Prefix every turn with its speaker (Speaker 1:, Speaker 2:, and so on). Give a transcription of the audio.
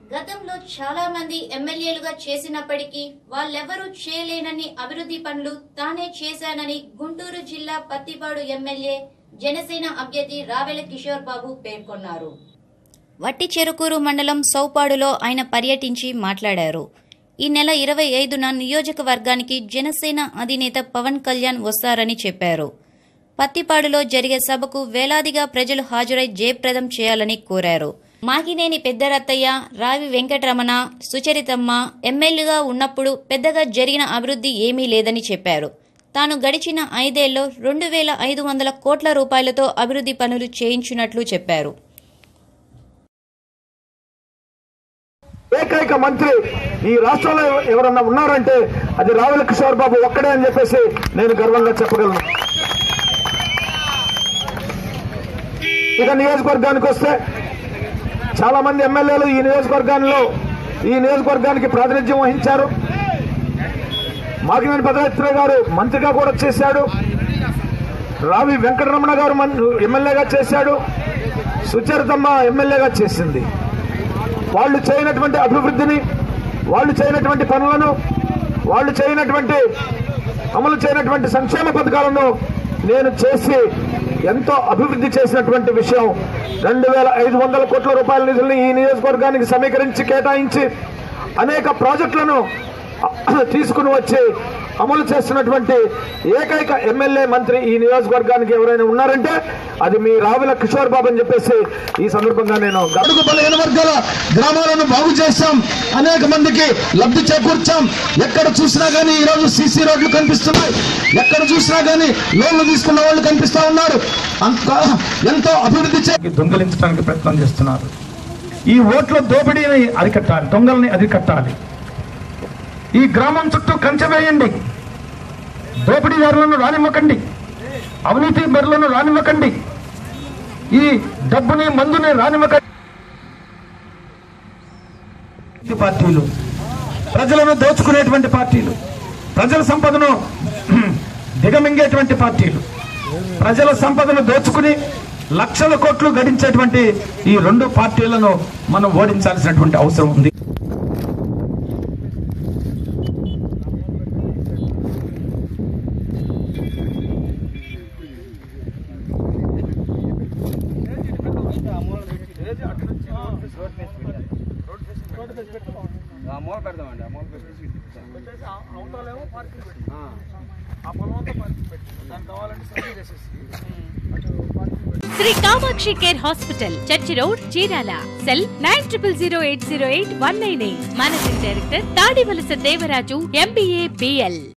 Speaker 1: గతంలో చాలా మంది ఎమ్మెల్యేలుగా చేసినప్పటికీ వాళ్ళెవరూ చేయలేనని అభివృద్ధి పనులు తానే చేశానని గుంటూరు జిల్లా పత్తిపాడు ఎమ్మెల్యే జనసేన అభ్యర్థి రావెల కిషోర్ బాబు పేర్కొన్నారు వట్టి చెరుకూరు మండలం సౌపాడులో ఆయన పర్యటించి మాట్లాడారు ఈ నెల ఇరవై ఐదున నియోజకవర్గానికి జనసేన అధినేత పవన్ కళ్యాణ్ వస్తారని చెప్పారు పత్తిపాడులో జరిగే సభకు వేలాదిగా ప్రజలు హాజరై జయప్రదం చేయాలని కోరారు మాగినేని పెద్దరత్తయ్య రావి వెంకటరమణ సుచరితమ్మ ఎమ్మెల్యేగా ఉన్నప్పుడు పెద్దగా జరిగిన అభివృద్ధి ఏమీ లేదని చెప్పారు తాను గడిచిన ఐదేళ్లలో రెండు వేల ఐదు వందల కోట్ల రూపాయలతో అభివృద్ధి పనులు చేయించినట్లు చెప్పారు
Speaker 2: ఏకైక మంత్రి ఈ రాష్ట్రంలో ఎవరన్నా ఉన్నారంటే అది రావుల కిషోర్ బాబు ఒక్కడే అని చెప్పేసి నేను గర్వంగా చెప్పగలను ఇక నియోజకవర్గానికి వస్తే చాలా మంది ఎమ్మెల్యేలు ఈ నియోజకవర్గాల్లో ఈ నియోజకవర్గానికి ప్రాతినిధ్యం వహించారు మాకినేని భద్రాత్రి గారు మంత్రిగా కూడా చేశాడు రావి వెంకటరమణ గారు మన్- ఎమ్మెల్యేగా చేశాడు సుచరితమ్మ ఎమ్మెల్యేగా చేసింది వాళ్ళు చేయనటువంటి అభివృద్ధిని వాళ్ళు చేయనటువంటి పనులను వాళ్ళు చేయనటువంటి అమలు చేయనటువంటి సంక్షేమ పథకాలను నేను చేసి ఎంతో అభివృద్ధి చేసినటువంటి విషయం రెండు వేల ఐదు వందల కోట్ల రూపాయల నిధుల్ని ఈ నియోజకవర్గానికి సమీకరించి కేటాయించి అనేక ప్రాజెక్టులను తీసుకుని వచ్చి అమలు చేస్తున్నటువంటి ఏకైక ఎమ్మెల్యే మంత్రి ఈ నియోజకవర్గానికి ఎవరైనా ఉన్నారంటే అది మీ రావుల కిషోర్ బాబు అని చెప్పేసి ఈ సందర్భంగా నేను గ-
Speaker 3: అడుగు బలహీన వర్గాల గ్రామాలను బాగు చేశాం అనేక మందికి లబ్ధి చేకూర్చాం ఎక్కడ చూసినా గానీ ఈ రోజు సీసీ రోడ్లు కనిపిస్తున్నాయి ఎక్కడ చూసినా గానీ లోన్లు తీసుకున్న వాళ్ళు కనిపిస్తా ఉన్నారు అంత ఎంతో అభివృద్ధి చే
Speaker 4: దొంగలించడానికి ప్రయత్నం చేస్తున్నారు ఈ ఓట్ల దోపిడీని అరికట్టాలి దొంగల్ని అరికట్టాలి ఈ గ్రామం చుట్టూ కంచె వేయండి దోపిడీదారులను రానివ్వకండి అవినీతి బరులను రానివ్వకండి ఈ డబ్బుని మందుని రానివ్వకండి ఈ పార్టీలు ప్రజలను దోచుకునేటువంటి పార్టీలు ప్రజల సంపదను దిగమింగేటువంటి పార్టీలు ప్రజల సంపదను దోచుకుని లక్షల కోట్లు గడించేటువంటి ఈ రెండు పార్టీలను మనం ఓడించాల్సినటువంటి అవసరం ఉంది
Speaker 5: అమౌంట్ పెడదామండి అమౌంట్ పెట్టేసి
Speaker 6: Shri Kamakshi care hospital church road Chirala cell nine triple zero eight zero eight one nine eight managing director Tadivalasa Devaraju MBA BL